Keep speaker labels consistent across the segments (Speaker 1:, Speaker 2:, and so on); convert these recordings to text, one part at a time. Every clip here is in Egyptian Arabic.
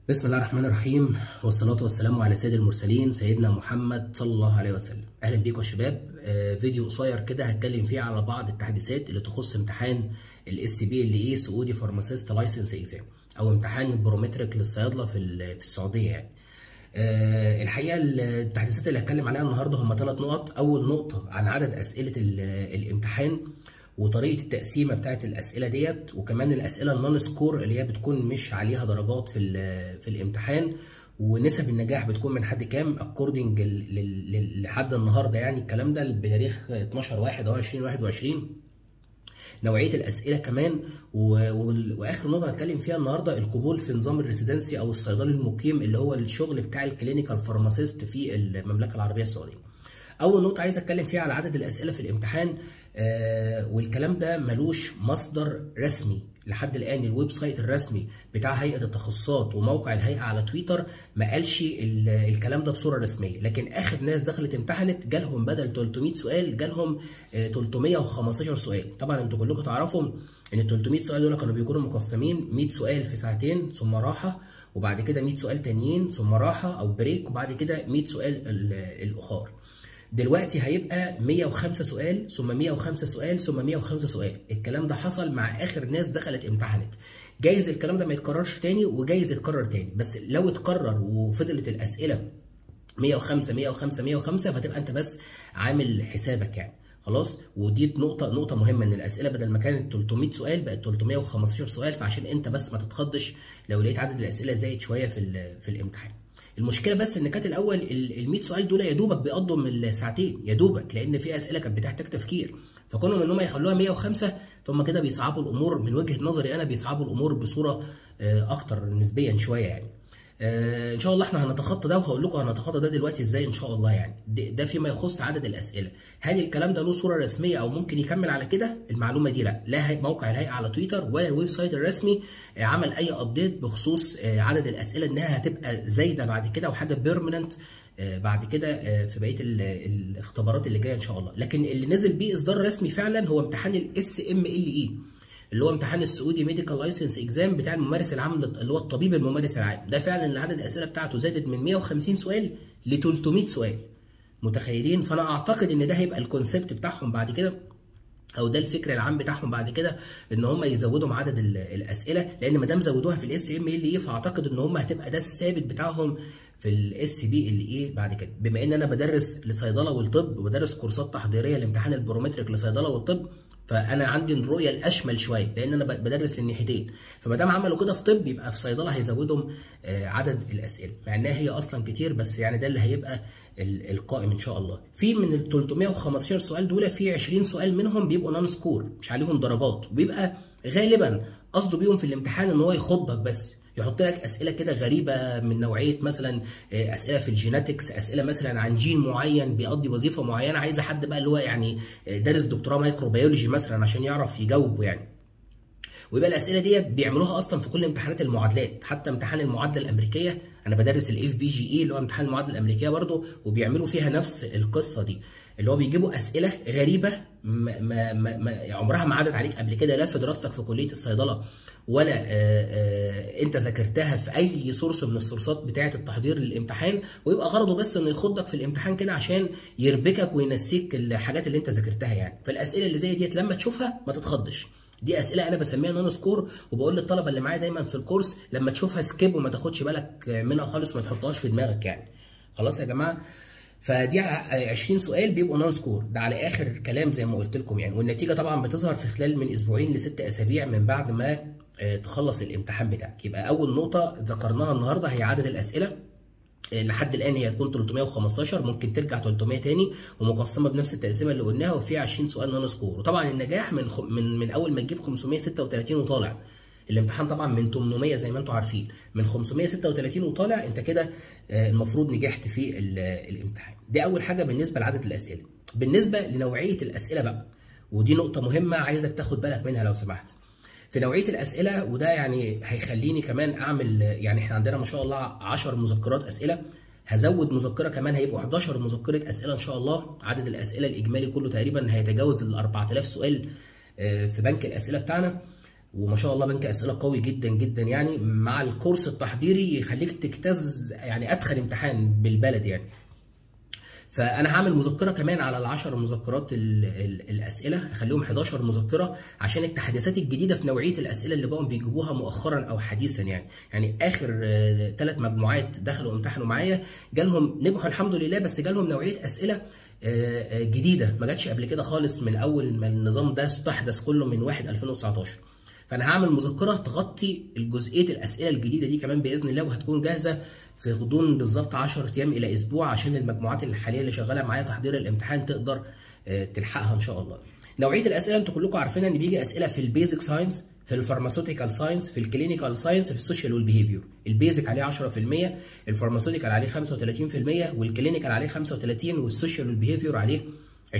Speaker 1: بسم الله الرحمن الرحيم والصلاة والسلام على سيد المرسلين سيدنا محمد صلى الله عليه وسلم أهلا بيكم يا شباب آه، فيديو قصير كده هتكلم فيه على بعض التحديثات اللي تخص امتحان الاس بي ال اي سعودي فارماسيست لايسنس اكزام او امتحان البرومتريك للصيادلة في ال- في السعودية يعني آه، الحقيقة التحديثات اللي هتكلم عليها النهاردة هم ثلاث نقط أول نقطة عن عدد أسئلة ال- الامتحان وطريقه التقسيمه بتاعت الاسئله ديت وكمان الاسئله النون سكور اللي هي بتكون مش عليها درجات في ال- في الامتحان ونسب النجاح بتكون من حد كام اكوردنج لحد النهارده يعني الكلام ده بتاريخ 12 1 او 2021 نوعيه الاسئله كمان و... و... واخر نقطه هتكلم فيها النهارده القبول في نظام الريسيدنسي او الصيدلي المقيم اللي هو الشغل بتاع الكلينيكال فارماسيست في المملكه العربيه السعوديه اول نقطه عايز اتكلم فيها على عدد الاسئله في الامتحان آه والكلام ده ملوش مصدر رسمي لحد الان الويب سايت الرسمي بتاع هيئه التخصصات وموقع الهيئه على تويتر ما قالش ال- الكلام ده بصوره رسميه لكن اخر ناس دخلت امتحنت جالهم بدل 300 سؤال جالهم آه 315 سؤال طبعا انتوا كلكم تعرفوا ان ال 300 سؤال دول كانوا بيكونوا مقسمين 100 سؤال في ساعتين ثم راحه وبعد كده 100 سؤال تانيين ثم راحه او بريك وبعد كده 100 سؤال ال- الاخر دلوقتي هيبقى 105 سؤال ثم 105 سؤال ثم 105 سؤال الكلام ده حصل مع اخر ناس دخلت امتحنت جايز الكلام ده ما يتكررش تاني وجايز يتكرر تاني بس لو اتكرر وفضلت الاسئله 105 105 105 فتبقى انت بس عامل حسابك يعني خلاص ودي نقطة نقطة مهمة إن الأسئلة بدل ما كانت 300 سؤال بقت 315 سؤال فعشان أنت بس ما تتخضش لو لقيت عدد الأسئلة زايد شوية في ال- في الامتحان. المشكله بس ان كانت الاول ال 100 سؤال دول يا دوبك بيقضوا من الساعتين يا دوبك لان في اسئله كانت بتحتاج تفكير فكونهم ان هم يخلوها 105 فهم كده بيصعبوا الامور من وجهه نظري انا بيصعبوا الامور بصوره آه، اكتر نسبيا شويه يعني آه، ان شاء الله احنا هنتخطى ده وهقول لكم هنتخطى ده دلوقتي ازاي ان شاء الله يعني ده ده فيما يخص عدد الاسئله هل الكلام ده له صوره رسميه او ممكن يكمل على كده المعلومه دي لا لا هي- موقع الهيئه على تويتر ولا الويب سايت الرسمي آه، عمل اي ابديت بخصوص آه، عدد الاسئله انها هتبقى زايده بعد كده وحاجه بيرمننت بعد كده آه، في بقيه ال- الاختبارات اللي جايه ان شاء الله لكن اللي نزل بيه اصدار رسمي فعلا هو امتحان الاس ام ال اي اللي هو امتحان السعودي ميديكال لايسنس اكزام بتاع الممارس العام لل- اللي هو الطبيب الممارس العام ده فعلا اللي عدد الاسئله بتاعته زادت من 150 سؤال ل 300 سؤال متخيلين فانا اعتقد ان ده هيبقى الكونسيبت بتاعهم بعد كده او ده الفكر العام بتاعهم بعد كده ان هم يزودوا عدد ال- الاسئله لان ما دام زودوها في الاس ام ال اي فاعتقد ان هم هتبقى ده الثابت بتاعهم في الاس بي ال اي بعد كده بما ان انا بدرس لصيدله والطب وبدرس كورسات تحضيريه لامتحان البرومتريك لصيدله والطب فانا عندي الرؤيه الاشمل شويه لان انا ب- بدرس للناحيتين فما دام عملوا كده في طب يبقى في صيدله هيزودوا آه، عدد الاسئله مع انها هي اصلا كتير بس يعني ده اللي هيبقى ال- القائم ان شاء الله في من ال 315 سؤال دول في 20 سؤال منهم بيبقوا نون سكور مش عليهم درجات وبيبقى غالبا قصده بيهم في الامتحان ان هو يخضك بس يحط لك اسئله كده غريبه من نوعيه مثلا آه، اسئله في الجيناتكس اسئله مثلا عن جين معين بيقضي وظيفه معينه عايزه حد بقى اللي هو يعني آه، دارس دكتوراه مايكروبيولوجي مثلا عشان يعرف يجاوبه يعني ويبقى الاسئله ديت بيعملوها اصلا في كل امتحانات المعادلات حتى امتحان المعادله الامريكيه انا بدرس الاف بي جي اي اللي هو امتحان المعادله الامريكيه برضو وبيعملوا فيها نفس القصه دي اللي هو بيجيبوا اسئله غريبه ما ما ما ما عمرها ما عدت عليك قبل كده لا في دراستك في كليه الصيدله ولا آه، آه، انت ذاكرتها في اي سورس من السورسات بتاعه التحضير للامتحان ويبقى غرضه بس انه يخضك في الامتحان كده عشان يربكك وينسيك الحاجات اللي انت ذاكرتها يعني فالاسئله اللي زي ديت لما تشوفها ما تتخضش دي اسئله انا بسميها نون سكور وبقول للطلبه اللي معايا دايما في الكورس لما تشوفها سكيب وما تاخدش بالك منها خالص وما تحطهاش في دماغك يعني خلاص يا جماعه فدي ع- 20 سؤال بيبقوا نون سكور ده على اخر كلام زي ما قلت لكم يعني والنتيجه طبعا بتظهر في خلال من اسبوعين لست اسابيع من بعد ما آه، تخلص الامتحان بتاعك يبقى اول نقطه ذكرناها النهارده هي عدد الاسئله لحد الان هي هتكون 315 ممكن ترجع 300 تاني ومقسمه بنفس التقسيمه اللي قلناها وفيها 20 سؤال نون سكور وطبعا النجاح من خ... من من اول ما تجيب 536 وطالع الامتحان طبعا من 800 زي ما انتم عارفين من 536 وطالع انت كده آه، المفروض نجحت في ال- الامتحان دي اول حاجه بالنسبه لعدد الاسئله بالنسبه لنوعيه الاسئله بقى ودي نقطه مهمه عايزك تاخد بالك منها لو سمحت في نوعيه الاسئله وده يعني هيخليني كمان اعمل يعني احنا عندنا ما شاء الله 10 مذكرات اسئله هزود مذكره كمان هيبقوا 11 مذكره اسئله ان شاء الله عدد الاسئله الاجمالي كله تقريبا هيتجاوز ال 4000 سؤال آه، في بنك الاسئله بتاعنا وما شاء الله بنك اسئله قوي جدا جدا يعني مع الكورس التحضيري يخليك تجتاز يعني ادخل امتحان بالبلد يعني فانا هعمل مذكره كمان على العشر مذكرات ال ال الاسئله هخليهم 11 مذكره عشان التحديثات الجديده في نوعيه الاسئله اللي بقوا بيجيبوها مؤخرا او حديثا يعني يعني اخر ثلاث مجموعات دخلوا امتحنوا معايا جالهم نجحوا الحمد لله بس جالهم نوعيه اسئله جديده ما جاتش قبل كده خالص من اول ما النظام ده استحدث كله من 1 2019 فانا هعمل مذكره تغطي الجزئيه الاسئله الجديده دي كمان باذن الله وهتكون جاهزه في غضون بالظبط 10 ايام الى اسبوع عشان المجموعات الحاليه اللي شغاله معايا تحضير الامتحان تقدر تلحقها ان شاء الله. نوعيه الاسئله انتوا كلكم عارفين ان بيجي اسئله في البيزك ساينس في الفارماسيوتيكال ساينس في الكلينيكال ساينس في السوشيال والبيهيفير البيزك عليه 10% الفارماسيوتيكال عليه 35% والكلينيكال عليه 35 والسوشيال والبيهيفير عليه 20%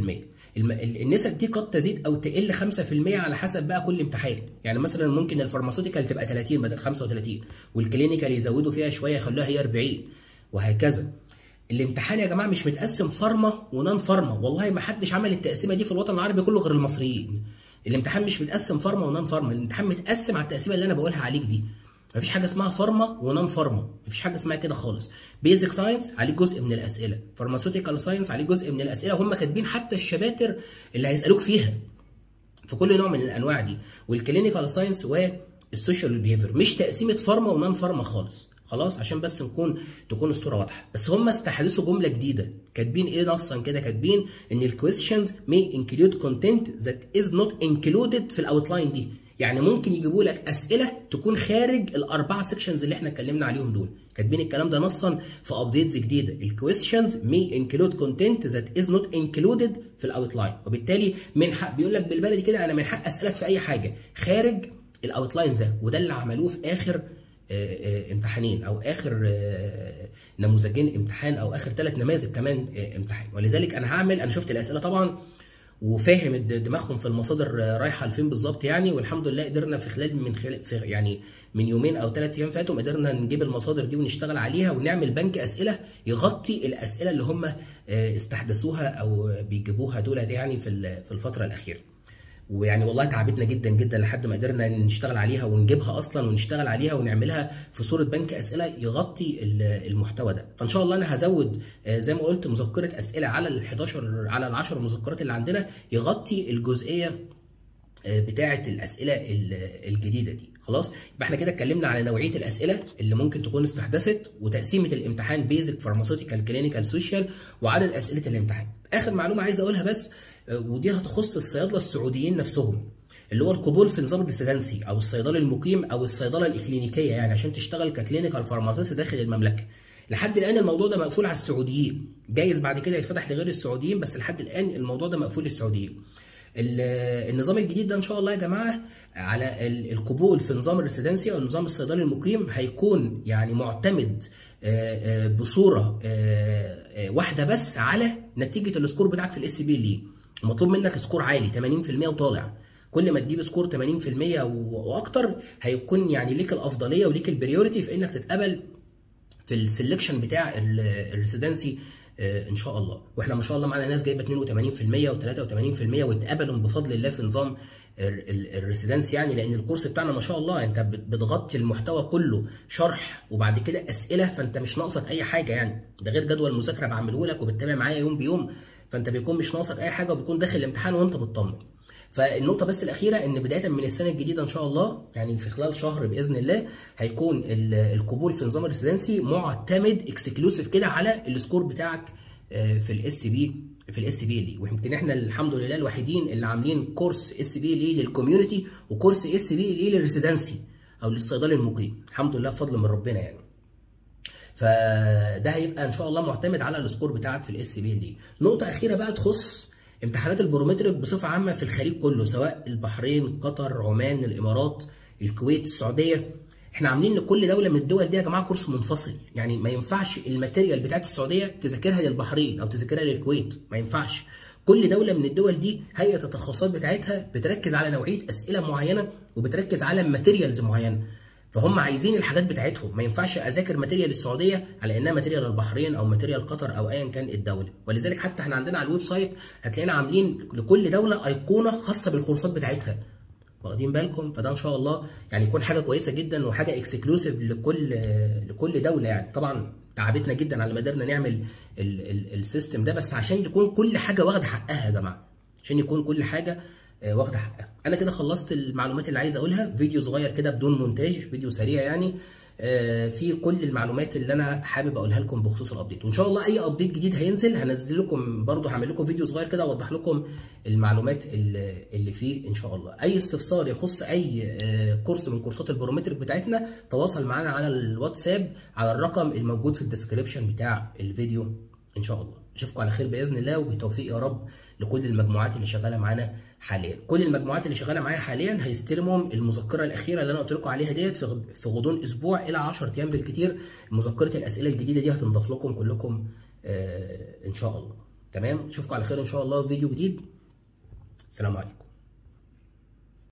Speaker 1: النسب دي قد تزيد او تقل 5% على حسب بقى كل امتحان يعني مثلا ممكن الفارماسيوتيكال تبقى 30 بدل 35 والكلينيكال يزودوا فيها شويه يخلوها هي 40 وهكذا الامتحان يا جماعه مش متقسم فارما ونان فارما والله ما حدش عمل التقسيمه دي في الوطن العربي كله غير المصريين الامتحان مش متقسم فارما ونان فارما الامتحان متقسم على التقسيمه اللي انا بقولها عليك دي مفيش حاجه اسمها فارما ونان فارما مفيش حاجه اسمها كده خالص بيزك ساينس عليه جزء من الاسئله فارماسيوتيكال ساينس عليه جزء من الاسئله هم كاتبين حتى الشباتر اللي هيسالوك فيها في كل نوع من الانواع دي والكلينيكال ساينس والسوشيال بيهيفير مش تقسيمه فارما ونان فارما خالص خلاص عشان بس نكون تكون الصوره واضحه بس هم استحدثوا جمله جديده كاتبين ايه نصا كده كاتبين ان الكويستشنز may include content that is not included في الاوتلاين دي يعني ممكن يجيبوا لك اسئله تكون خارج الاربعه سيكشنز اللي احنا اتكلمنا عليهم دول كاتبين الكلام ده نصا في ابديتس جديده الكويستشنز may include content that is not included في الاوتلاين وبالتالي من حق بيقول لك بالبلدي كده انا من حق اسالك في اي حاجه خارج الاوتلاينز ده وده اللي عملوه في اخر امتحانين او اخر نموذجين امتحان او اخر ثلاث نماذج كمان امتحان ولذلك انا هعمل انا شفت الاسئله طبعا وفاهم دماغهم في المصادر رايحه لفين بالظبط يعني والحمد لله قدرنا في خلال من خلال في يعني من يومين او ثلاث ايام فاتوا قدرنا نجيب المصادر دي ونشتغل عليها ونعمل بنك اسئله يغطي الاسئله اللي هم استحدثوها او بيجيبوها دولت يعني في في الفتره الاخيره. ويعني والله تعبتنا جدا جدا لحد ما قدرنا نشتغل عليها ونجيبها اصلا ونشتغل عليها ونعملها في صوره بنك اسئله يغطي المحتوى ده فان شاء الله انا هزود زي ما قلت مذكره اسئله على ال 11 على ال 10 مذكرات اللي عندنا يغطي الجزئيه بتاعه الاسئله الجديده دي خلاص يبقى احنا كده اتكلمنا على نوعيه الاسئله اللي ممكن تكون استحدثت وتقسيمه الامتحان بيزك فارماسيوتيكال كلينيكال سوشيال وعدد اسئله الامتحان اخر معلومه عايز اقولها بس ودي هتخص الصيادله السعوديين نفسهم اللي هو القبول في نظام الريسيدنسي او الصيدله المقيم او الصيدله الاكلينيكيه يعني عشان تشتغل ككلينيكال فارماسيست داخل المملكه لحد الان الموضوع ده مقفول على السعوديين جايز بعد كده يتفتح لغير السعوديين بس لحد الان الموضوع ده مقفول للسعوديين النظام الجديد ده ان شاء الله يا جماعه على القبول في نظام الريسيدنسي او نظام الصيدلي المقيم هيكون يعني معتمد بصوره واحده بس على نتيجه السكور بتاعك في الاس بي اللي مطلوب منك سكور عالي 80% وطالع كل ما تجيب سكور 80% واكتر هيكون يعني ليك الافضليه وليك البريوريتي في انك تتقبل في السلكشن بتاع الريسيدنسي ان شاء الله واحنا ما شاء الله معانا ناس جايبه 82% و83% واتقبلوا بفضل الله في نظام الريسيدنس يعني لان الكورس بتاعنا ما شاء الله انت بتغطي المحتوى كله شرح وبعد كده اسئله فانت مش ناقصك اي حاجه يعني ده غير جدول مذاكره بعمله لك وبتتابع معايا يوم بيوم فانت بيكون مش ناقصك اي حاجه وبيكون داخل الامتحان وانت مطمن فالنقطة بس الأخيرة إن بداية من السنة الجديدة إن شاء الله يعني في خلال شهر بإذن الله هيكون القبول في نظام الريسيدنسي معتمد اكسكلوسيف كده على السكور بتاعك في الاس بي في الاس بي لي ويمكن احنا الحمد لله الوحيدين اللي عاملين كورس اس بي لي للكوميونتي وكورس اس بي لي للريسيدنسي او للصيدلي المقيم الحمد لله بفضل من ربنا يعني فده هيبقى ان شاء الله معتمد على السكور بتاعك في الاس بي لي نقطه اخيره بقى تخص امتحانات البرومتريك بصفه عامه في الخليج كله سواء البحرين قطر عمان الامارات الكويت السعوديه احنا عاملين لكل دوله من الدول دي يا جماعه كورس منفصل يعني ما ينفعش الماتيريال بتاعت السعوديه تذاكرها للبحرين او تذاكرها للكويت ما ينفعش كل دوله من الدول دي هيئه التخصصات بتاعتها بتركز على نوعيه اسئله معينه وبتركز على ماتيريالز معينه فهم عايزين الحاجات بتاعتهم ما ينفعش اذاكر ماتيريال السعوديه على انها ماتيريال البحرين او ماتيريال قطر او ايا كان الدوله ولذلك حتى احنا عندنا على الويب سايت هتلاقينا عاملين لكل دوله ايقونه خاصه بالكورسات بتاعتها واخدين بالكم فده ان شاء الله يعني يكون حاجه كويسه جدا وحاجه اكسكلوسيف لكل لكل دوله يعني طبعا تعبتنا جدا على ما قدرنا نعمل السيستم ده بس عشان تكون كل حاجه واخده حقها يا جماعه عشان يكون كل حاجه واخده حقها انا كده خلصت المعلومات اللي عايز اقولها فيديو صغير كده بدون مونتاج فيديو سريع يعني في كل المعلومات اللي انا حابب اقولها لكم بخصوص الابديت وان شاء الله اي ابديت جديد هينزل هنزل لكم برضو هعمل لكم فيديو صغير كده اوضح لكم المعلومات اللي فيه ان شاء الله اي استفسار يخص اي كورس من كورسات البرومتريك بتاعتنا تواصل معانا على الواتساب على الرقم الموجود في الديسكريبشن بتاع الفيديو ان شاء الله اشوفكم على خير باذن الله وبالتوفيق يا رب لكل المجموعات اللي شغاله معانا حاليا كل المجموعات اللي شغاله معايا حاليا هيستلموا المذكره الاخيره اللي انا قلت لكم عليها ديت في غضون اسبوع الى 10 ايام بالكتير مذكره الاسئله الجديده دي هتنضاف لكم كلكم آه ان شاء الله تمام اشوفكم على خير ان شاء الله في فيديو جديد السلام عليكم